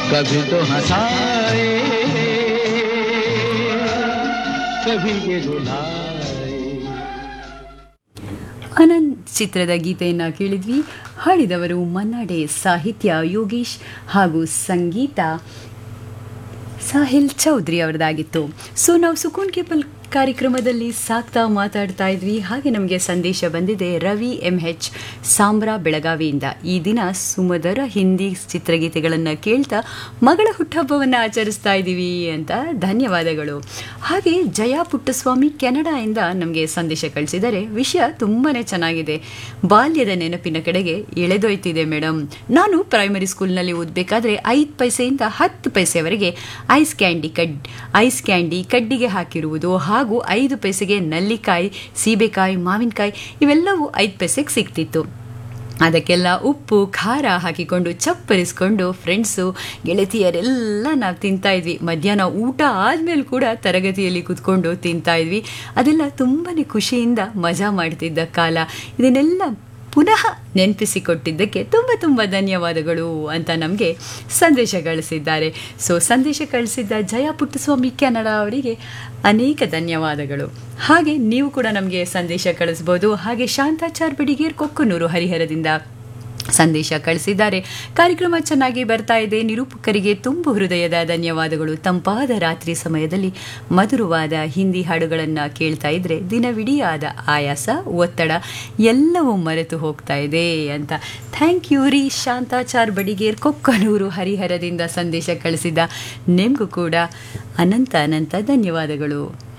कभी तो हंसाए कभी ये रुलाए ಅನಂತ್ ಚಿತ್ರದ ಗೀತೆಯನ್ನು ಕೇಳಿದ್ವಿ ಹಾಡಿದವರು ಮನ್ನಾಡೆ ಸಾಹಿತ್ಯ ಯೋಗೀಶ್ ಹಾಗೂ ಸಂಗೀತ ಸಾಹಿಲ್ ಚೌಧರಿ ಅವರದಾಗಿತ್ತು ಸೊ ನಾವು ಸುಕೂನ್ ಕೇಪಲ್ ಕಾರ್ಯಕ್ರಮದಲ್ಲಿ ಸಾಕ್ತಾ ಮಾತಾಡ್ತಾ ಇದ್ವಿ ಹಾಗೆ ನಮಗೆ ಸಂದೇಶ ಬಂದಿದೆ ರವಿ ಎಂ ಎಚ್ ಸಾಂಬ್ರಾ ಬೆಳಗಾವಿಯಿಂದ ಈ ದಿನ ಸುಮಧುರ ಹಿಂದಿ ಚಿತ್ರಗೀತೆಗಳನ್ನು ಕೇಳ್ತಾ ಮಗಳ ಹುಟ್ಟಹಬ್ಬವನ್ನು ಆಚರಿಸ್ತಾ ಇದ್ದೀವಿ ಅಂತ ಧನ್ಯವಾದಗಳು ಹಾಗೆ ಜಯಾ ಪುಟ್ಟಸ್ವಾಮಿ ಕೆನಡಾಯಿಂದ ನಮಗೆ ಸಂದೇಶ ಕಳಿಸಿದರೆ ವಿಷಯ ತುಂಬಾ ಚೆನ್ನಾಗಿದೆ ಬಾಲ್ಯದ ನೆನಪಿನ ಕಡೆಗೆ ಎಳೆದೊಯ್ತಿದೆ ಮೇಡಮ್ ನಾನು ಪ್ರೈಮರಿ ಸ್ಕೂಲ್ನಲ್ಲಿ ಓದಬೇಕಾದ್ರೆ ಐದು ಪೈಸೆಯಿಂದ ಹತ್ತು ಪೈಸೆವರೆಗೆ ಐಸ್ ಕ್ಯಾಂಡಿ ಕಡ್ ಐಸ್ ಕ್ಯಾಂಡಿ ಕಡ್ಡಿಗೆ ಹಾಕಿರುವುದು ಹಾಗೂ ಐದು ಪೈಸೆಗೆ ನಲ್ಲಿಕಾಯಿ ಸೀಬೆಕಾಯಿ ಮಾವಿನಕಾಯಿ ಇವೆಲ್ಲವೂ ಐದು ಪೈಸೆಗೆ ಸಿಗ್ತಿತ್ತು ಅದಕ್ಕೆಲ್ಲ ಉಪ್ಪು ಖಾರ ಹಾಕಿಕೊಂಡು ಚಪ್ಪರಿಸ್ಕೊಂಡು ಫ್ರೆಂಡ್ಸು ಗೆಳತಿಯರೆಲ್ಲ ನಾವು ತಿಂತಾ ಇದ್ವಿ ಮಧ್ಯಾಹ್ನ ಊಟ ಆದಮೇಲೆ ಕೂಡ ತರಗತಿಯಲ್ಲಿ ಕೂತ್ಕೊಂಡು ತಿಂತಾ ಇದ್ವಿ ಅದೆಲ್ಲ ತುಂಬಾ ಖುಷಿಯಿಂದ ಮಜಾ ಮಾಡ್ತಿದ್ದ ಕಾಲ ಇದನ್ನೆಲ್ಲ ಪುನಃ ನೆನಪಿಸಿಕೊಟ್ಟಿದ್ದಕ್ಕೆ ತುಂಬ ತುಂಬ ಧನ್ಯವಾದಗಳು ಅಂತ ನಮಗೆ ಸಂದೇಶ ಕಳಿಸಿದ್ದಾರೆ ಸೊ ಸಂದೇಶ ಕಳಿಸಿದ್ದ ಜಯ ಪುಟ್ಟಸ್ವಾಮಿ ಕೆನಡಾ ಅವರಿಗೆ ಅನೇಕ ಧನ್ಯವಾದಗಳು ಹಾಗೆ ನೀವು ಕೂಡ ನಮಗೆ ಸಂದೇಶ ಕಳಿಸ್ಬೋದು ಹಾಗೆ ಶಾಂತಾಚಾರ್ ಬಡಿಗೇರ್ ಕೊಕ್ಕನೂರು ಹರಿಹರದಿಂದ ಸಂದೇಶ ಕಳಿಸಿದ್ದಾರೆ ಕಾರ್ಯಕ್ರಮ ಚೆನ್ನಾಗಿ ಬರ್ತಾ ಇದೆ ನಿರೂಪಕರಿಗೆ ತುಂಬು ಹೃದಯದ ಧನ್ಯವಾದಗಳು ತಂಪಾದ ರಾತ್ರಿ ಸಮಯದಲ್ಲಿ ಮಧುರವಾದ ಹಿಂದಿ ಹಾಡುಗಳನ್ನು ಕೇಳ್ತಾ ಇದ್ರೆ ದಿನವಿಡಿಯಾದ ಆಯಾಸ ಒತ್ತಡ ಎಲ್ಲವೂ ಮರೆತು ಹೋಗ್ತಾ ಇದೆ ಅಂತ ಥ್ಯಾಂಕ್ ಯು ರೀ ಶಾಂತಾಚಾರ್ ಬಡಿಗೇರ್ ಕೊಕ್ಕನೂರು ಹರಿಹರದಿಂದ ಸಂದೇಶ ಕಳಿಸಿದ ನಿಮಗೂ ಕೂಡ ಅನಂತ ಅನಂತ ಧನ್ಯವಾದಗಳು